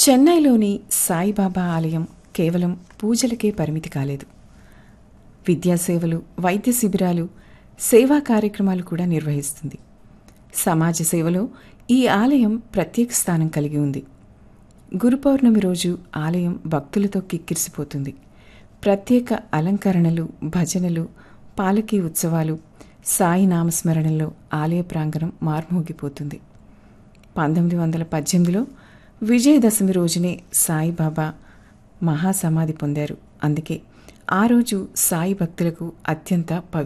చెన్నైలోని సాయిబాబా ఆలయం కేవలం పూజలకే పరిమితి కాలేదు విద్యా సేవలు వైద్య శిబిరాలు సేవా కార్యక్రమాలు కూడా నిర్వహిస్తుంది సమాజ సేవలో ఈ ఆలయం ప్రత్యేక స్థానం కలిగి ఉంది గురు పౌర్ణమి రోజు ఆలయం భక్తులతో కిక్కిరిసిపోతుంది ప్రత్యేక అలంకరణలు భజనలు పాలకీ ఉత్సవాలు సాయి నామస్మరణలో ఆలయ ప్రాంగణం మార్మోగిపోతుంది పంతొమ్మిది వందల పద్దెనిమిదిలో విజయదశమి రోజునే సాయిబాబా మహాసమాధి పొందారు అందుకే ఆ రోజు సాయి భక్తులకు అత్యంత పవి